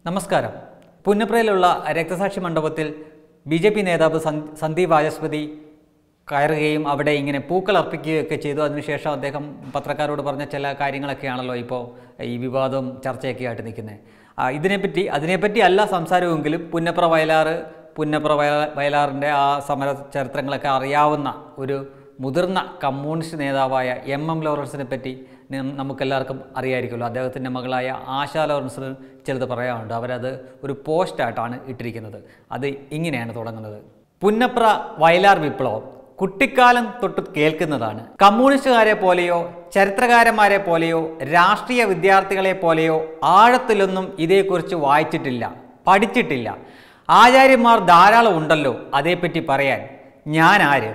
നമസ്കാരം പുന്നപ്രയിലുള്ള രക്തസാക്ഷി മണ്ഡപത്തിൽ ബി ജെ പി നേതാവ് സന്- സന്ദീപ് വാചസ്പതി കയറുകയും അവിടെ ഇങ്ങനെ പൂക്കൾ അർപ്പിക്കുകയൊക്കെ ചെയ്തു അതിനുശേഷം അദ്ദേഹം പത്രക്കാരോട് പറഞ്ഞ ചില കാര്യങ്ങളൊക്കെയാണല്ലോ ഇപ്പോൾ ഈ വിവാദവും ചർച്ചയൊക്കെ ആയിട്ട് നിൽക്കുന്നത് ഇതിനെപ്പറ്റി അതിനെപ്പറ്റി അല്ല സംസാരമെങ്കിലും പുന്നപ്ര വയലാറ് പുന്നപ്ര വയ- വയലാറിൻ്റെ ആ സമര ചരിത്രങ്ങളൊക്കെ അറിയാവുന്ന ഒരു മുതിർന്ന കമ്മ്യൂണിസ്റ്റ് നേതാവായ എം എം ലോറൻസിനെ പറ്റി നം- നമുക്കെല്ലാവർക്കും അറിയായിരിക്കുമല്ലോ അദ്ദേഹത്തിൻ്റെ മകളായ ആശാ ലോറൻസിന് ചിലത് പറയാനുണ്ട് അവരത് ഒരു പോസ്റ്റായിട്ടാണ് ഇട്ടിരിക്കുന്നത് അത് ഇങ്ങനെയാണ് തുടങ്ങുന്നത് പുന്നപ്ര വയലാർ വിപ്ലവം കുട്ടിക്കാലം തൊട്ട് കേൾക്കുന്നതാണ് കമ്മ്യൂണിസ്റ്റുകാരെ പോലെയോ ചരിത്രകാരന്മാരെ പോലെയോ രാഷ്ട്രീയ വിദ്യാർത്ഥികളെ പോലെയോ ആഴത്തിലൊന്നും ഇതേക്കുറിച്ച് വായിച്ചിട്ടില്ല പഠിച്ചിട്ടില്ല ആചാര്യന്മാർ ധാരാളം ഉണ്ടല്ലോ അതേപ്പറ്റി പറയാൻ ഞാൻ ആര്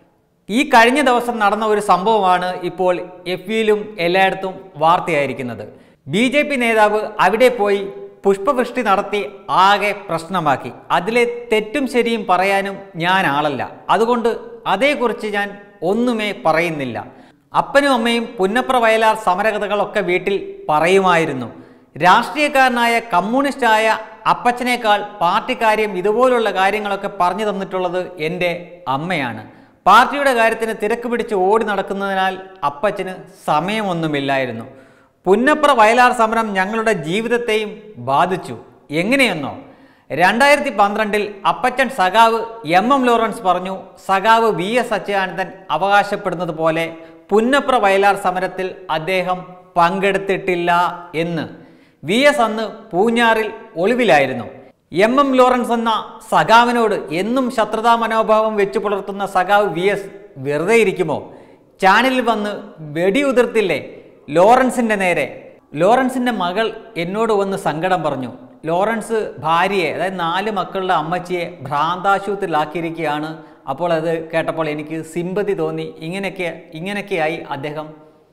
ഈ കഴിഞ്ഞ ദിവസം നടന്ന ഒരു സംഭവമാണ് ഇപ്പോൾ എഫ് വിയിലും എല്ലായിടത്തും വാർത്തയായിരിക്കുന്നത് ബി ജെ പി നേതാവ് അവിടെ പോയി പുഷ്പവൃഷ്ടി നടത്തി ആകെ പ്രശ്നമാക്കി അതിലെ തെറ്റും ശരിയും പറയാനും ഞാൻ ആളല്ല അതുകൊണ്ട് അതേക്കുറിച്ച് ഞാൻ ഒന്നുമേ പറയുന്നില്ല അപ്പനും അമ്മയും പുന്നപ്ര വയലാർ സമരകഥകളൊക്കെ വീട്ടിൽ പറയുമായിരുന്നു രാഷ്ട്രീയക്കാരനായ കമ്മ്യൂണിസ്റ്റായ അപ്പച്ചനേക്കാൾ പാർട്ടിക്കാര്യം ഇതുപോലുള്ള കാര്യങ്ങളൊക്കെ പറഞ്ഞു തന്നിട്ടുള്ളത് എൻ്റെ അമ്മയാണ് പാർട്ടിയുടെ കാര്യത്തിന് തിരക്ക് പിടിച്ച് ഓടി നടക്കുന്നതിനാൽ അപ്പച്ചന് സമയമൊന്നുമില്ലായിരുന്നു പുന്നപ്ര വയലാർ സമരം ഞങ്ങളുടെ ജീവിതത്തെയും ബാധിച്ചു എങ്ങനെയെന്നോ രണ്ടായിരത്തി പന്ത്രണ്ടിൽ അപ്പച്ചൻ സഖാവ് എം എം ലോറൻസ് പറഞ്ഞു സഖാവ് വി എസ് അച്യുതാനന്ദൻ അവകാശപ്പെടുന്നത് പോലെ പുന്നപ്ര വയലാർ സമരത്തിൽ അദ്ദേഹം പങ്കെടുത്തിട്ടില്ല എന്ന് വി എസ് അന്ന് പൂഞ്ഞാറിൽ ഒളിവിലായിരുന്നു എം എം ലോറൻസ് എന്ന സഖാവിനോട് എന്നും ശത്രുതാ മനോഭാവം വെച്ചു പുലർത്തുന്ന സഖാവ് വി എസ് വെറുതെ ഇരിക്കുമോ ചാനലിൽ വന്ന് വെടിയുതിർത്തില്ലേ ലോറൻസിൻ്റെ നേരെ ലോറൻസിൻ്റെ മകൾ എന്നോട് വന്ന് സങ്കടം പറഞ്ഞു ലോറൻസ് ഭാര്യയെ അതായത് നാല് മക്കളുടെ അമ്മച്ചിയെ ഭ്രാന്താശുപത്രിയിലാക്കിയിരിക്കുകയാണ് അപ്പോൾ അത് കേട്ടപ്പോൾ എനിക്ക് സിമ്പതി തോന്നി ഇങ്ങനെയൊക്കെ ഇങ്ങനെയൊക്കെയായി അദ്ദേഹം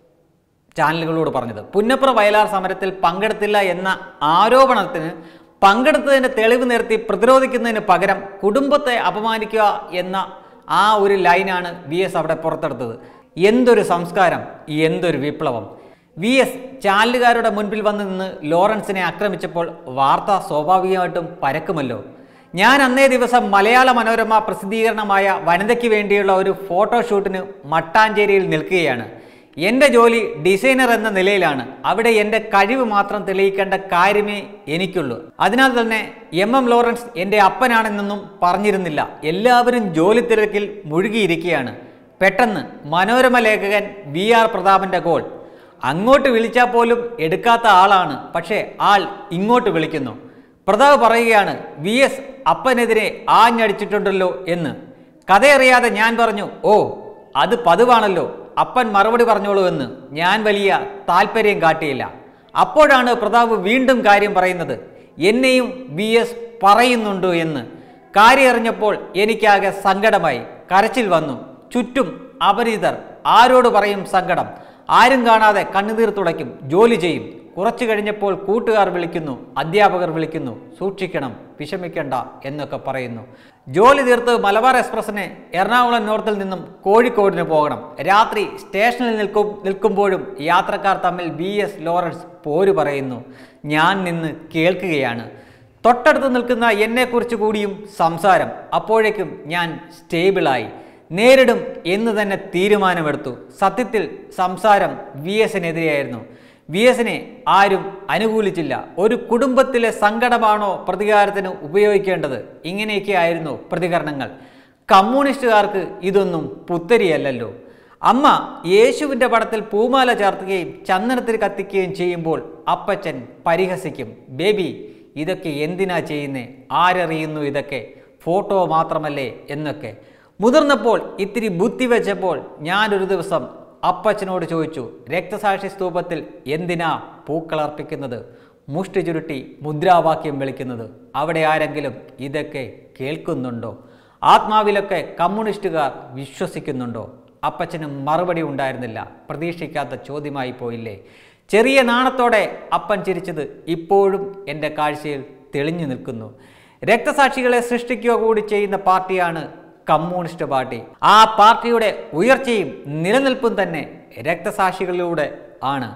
ചാനലുകളോട് പറഞ്ഞത് പുന്നപ്ര വയലാർ സമരത്തിൽ പങ്കെടുത്തില്ല എന്ന ആരോപണത്തിന് പങ്കെടുത്തതിൻ്റെ തെളിവ് നിർത്തി പ്രതിരോധിക്കുന്നതിന് പകരം കുടുംബത്തെ അപമാനിക്കുക എന്ന ആ ഒരു ലൈനാണ് വി എസ് അവിടെ പുറത്തെടുത്തത് എന്തൊരു സംസ്കാരം എന്തൊരു വിപ്ലവം വി എസ് ചാനലുകാരുടെ മുൻപിൽ വന്ന് നിന്ന് ലോറൻസിനെ ആക്രമിച്ചപ്പോൾ വാർത്ത സ്വാഭാവികമായിട്ടും പരക്കുമല്ലോ ഞാൻ അന്നേ ദിവസം മലയാള മനോരമ പ്രസിദ്ധീകരണമായ വനിതയ്ക്ക് വേണ്ടിയുള്ള ഒരു ഫോട്ടോഷൂട്ടിന് മട്ടാഞ്ചേരിയിൽ നിൽക്കുകയാണ് എൻ്റെ ജോലി ഡിസൈനർ എന്ന നിലയിലാണ് അവിടെ എൻ്റെ കഴിവ് മാത്രം തെളിയിക്കേണ്ട കാര്യമേ എനിക്കുള്ളൂ അതിനാൽ തന്നെ എം എം ലോറൻസ് എൻ്റെ അപ്പനാണെന്നൊന്നും പറഞ്ഞിരുന്നില്ല എല്ലാവരും ജോലി തിരക്കിൽ മുഴുകിയിരിക്കുകയാണ് പെട്ടെന്ന് മനോരമ ലേഖകൻ വി ആർ പ്രതാപൻ്റെ കോൾ അങ്ങോട്ട് വിളിച്ചാൽ പോലും എടുക്കാത്ത ആളാണ് പക്ഷേ ആൾ ഇങ്ങോട്ട് വിളിക്കുന്നു പ്രതാപ് പറയുകയാണ് വി എസ് അപ്പനെതിരെ ആഞ്ഞടിച്ചിട്ടുണ്ടല്ലോ എന്ന് കഥയറിയാതെ ഞാൻ പറഞ്ഞു ഓ അത് പതിവാണല്ലോ അപ്പൻ മറുപടി പറഞ്ഞോളൂ എന്ന് ഞാൻ വലിയ താല്പര്യം കാട്ടിയില്ല അപ്പോഴാണ് പ്രതാപ് വീണ്ടും കാര്യം പറയുന്നത് എന്നെയും വി എസ് പറയുന്നുണ്ട് എന്ന് കാര്യം അറിഞ്ഞപ്പോൾ എനിക്കാകെ സങ്കടമായി കരച്ചിൽ വന്നു ചുറ്റും അപരിചിതർ ആരോട് പറയും സങ്കടം ആരും കാണാതെ കണ്ണുനീർ തുടയ്ക്കും ജോലി ചെയ്യും കുറച്ചു കഴിഞ്ഞപ്പോൾ കൂട്ടുകാർ വിളിക്കുന്നു അധ്യാപകർ വിളിക്കുന്നു സൂക്ഷിക്കണം വിഷമിക്കണ്ട എന്നൊക്കെ പറയുന്നു ജോലി തീർത്ത് മലബാർ എക്സ്പ്രസ്സിന് എറണാകുളം നോർത്തിൽ നിന്നും കോഴിക്കോടിന് പോകണം രാത്രി സ്റ്റേഷനിൽ നിൽക്കും നിൽക്കുമ്പോഴും യാത്രക്കാർ തമ്മിൽ ബി എസ് ലോറൻസ് പോര് പറയുന്നു ഞാൻ നിന്ന് കേൾക്കുകയാണ് തൊട്ടടുത്ത് നിൽക്കുന്ന എന്നെക്കുറിച്ച് കൂടിയും സംസാരം അപ്പോഴേക്കും ഞാൻ സ്റ്റേബിളായി നേരിടും എന്ന് തന്നെ തീരുമാനമെടുത്തു സത്യത്തിൽ സംസാരം വി എസിനെതിരെയായിരുന്നു വി എസിനെ ആരും അനുകൂലിച്ചില്ല ഒരു കുടുംബത്തിലെ സങ്കടമാണോ പ്രതികാരത്തിന് ഉപയോഗിക്കേണ്ടത് ഇങ്ങനെയൊക്കെയായിരുന്നു പ്രതികരണങ്ങൾ കമ്മ്യൂണിസ്റ്റുകാർക്ക് ഇതൊന്നും പുത്തരിയല്ലല്ലോ അമ്മ യേശുവിൻ്റെ പടത്തിൽ പൂമാല ചാർത്തുകയും ചന്ദനത്തിൽ കത്തിക്കുകയും ചെയ്യുമ്പോൾ അപ്പച്ചൻ പരിഹസിക്കും ബേബി ഇതൊക്കെ എന്തിനാ ചെയ്യുന്നേ ആരറിയുന്നു ഇതൊക്കെ ഫോട്ടോ മാത്രമല്ലേ എന്നൊക്കെ മുതിർന്നപ്പോൾ ഇത്തിരി ബുദ്ധി വെച്ചപ്പോൾ ഞാനൊരു ദിവസം അപ്പച്ചനോട് ചോദിച്ചു രക്തസാക്ഷി സ്തൂപത്തിൽ എന്തിനാ പൂക്കളർപ്പിക്കുന്നത് മുഷ്ടി ചുരുട്ടി മുദ്രാവാക്യം വിളിക്കുന്നത് അവിടെ ആരെങ്കിലും ഇതൊക്കെ കേൾക്കുന്നുണ്ടോ ആത്മാവിലൊക്കെ കമ്മ്യൂണിസ്റ്റുകാർ വിശ്വസിക്കുന്നുണ്ടോ അപ്പച്ചന് മറുപടി ഉണ്ടായിരുന്നില്ല പ്രതീക്ഷിക്കാത്ത ചോദ്യമായി പോയില്ലേ ചെറിയ നാണത്തോടെ അപ്പൻ ചിരിച്ചത് ഇപ്പോഴും എൻ്റെ കാഴ്ചയിൽ തെളിഞ്ഞു നിൽക്കുന്നു രക്തസാക്ഷികളെ സൃഷ്ടിക്കുക കൂടി ചെയ്യുന്ന പാർട്ടിയാണ് കമ്മ്യൂണിസ്റ്റ് പാർട്ടി ആ പാർട്ടിയുടെ ഉയർച്ചയും നിലനിൽപ്പും തന്നെ രക്തസാക്ഷികളിലൂടെ ആണ്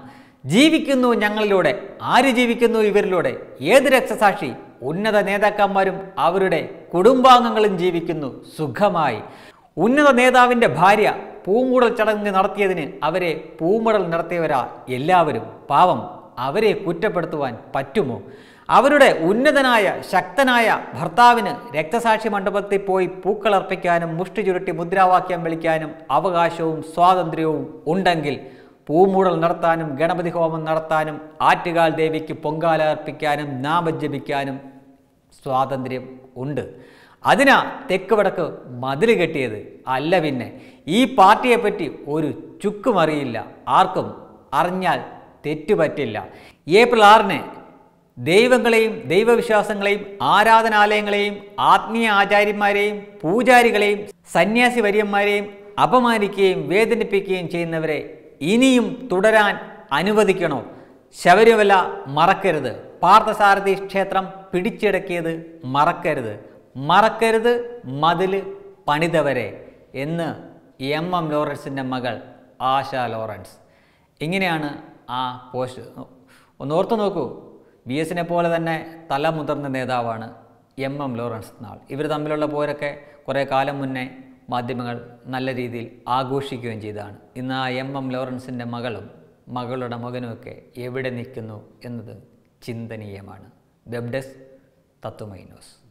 ജീവിക്കുന്നു ഞങ്ങളിലൂടെ ആര് ജീവിക്കുന്നു ഇവരിലൂടെ ഏത് രക്തസാക്ഷി ഉന്നത നേതാക്കന്മാരും അവരുടെ കുടുംബാംഗങ്ങളും ജീവിക്കുന്നു സുഖമായി ഉന്നത നേതാവിൻ്റെ ഭാര്യ പൂമുടൽ ചടങ്ങ് നടത്തിയതിന് അവരെ പൂമുടൽ നടത്തിയവരാ എല്ലാവരും പാവം അവരെ കുറ്റപ്പെടുത്തുവാൻ പറ്റുമോ അവരുടെ ഉന്നതനായ ശക്തനായ ഭർത്താവിന് രക്തസാക്ഷി മണ്ഡപത്തിൽ പോയി പൂക്കളർപ്പിക്കാനും മുഷ്ടി ചുരുട്ടി മുദ്രാവാക്യം വിളിക്കാനും അവകാശവും സ്വാതന്ത്ര്യവും ഉണ്ടെങ്കിൽ പൂമൂടൽ നടത്താനും ഗണപതി ഹോമം നടത്താനും ആറ്റുകാൽ ദേവിക്ക് പൊങ്കാല അർപ്പിക്കാനും നാമജപിക്കാനും സ്വാതന്ത്ര്യം ഉണ്ട് അതിനാ തെക്ക് വടക്ക് മതിൽ കെട്ടിയത് അല്ല പിന്നെ ഈ പാർട്ടിയെപ്പറ്റി ഒരു ചുക്കും അറിയില്ല ആർക്കും അറിഞ്ഞാൽ തെറ്റുപറ്റില്ല ഏപ്രിൽ ആറിന് ദൈവങ്ങളെയും ദൈവവിശ്വാസങ്ങളെയും ആരാധനാലയങ്ങളെയും ആത്മീയ ആചാര്യന്മാരെയും പൂജാരികളെയും സന്യാസി വര്യന്മാരെയും അപമാനിക്കുകയും വേദനിപ്പിക്കുകയും ചെയ്യുന്നവരെ ഇനിയും തുടരാൻ അനുവദിക്കണോ ശബരിമല മറക്കരുത് പാർത്ഥസാരഥി ക്ഷേത്രം പിടിച്ചടക്കിയത് മറക്കരുത് മറക്കരുത് മതിൽ പണിതവരെ എന്ന് എം എം ലോറൻസിൻ്റെ മകൾ ആശ ലോറൻസ് ഇങ്ങനെയാണ് ആ പോസ്റ്റ് ഒന്ന് ഓർത്തു നോക്കൂ ബി എസിനെ പോലെ തന്നെ തലമുതിർന്ന നേതാവാണ് എം എം ലോറൻസ് നാൾ ഇവർ തമ്മിലുള്ള പോരൊക്കെ കുറേ കാലം മുന്നേ മാധ്യമങ്ങൾ നല്ല രീതിയിൽ ആഘോഷിക്കുകയും ചെയ്തതാണ് ഇന്ന് ആ എം എം ലോറൻസിൻ്റെ മകളും മകളുടെ മകനുമൊക്കെ എവിടെ നിൽക്കുന്നു എന്നത് ചിന്തനീയമാണ് വെബ് ഡെസ്ക് തത്വമൈ ന്യൂസ്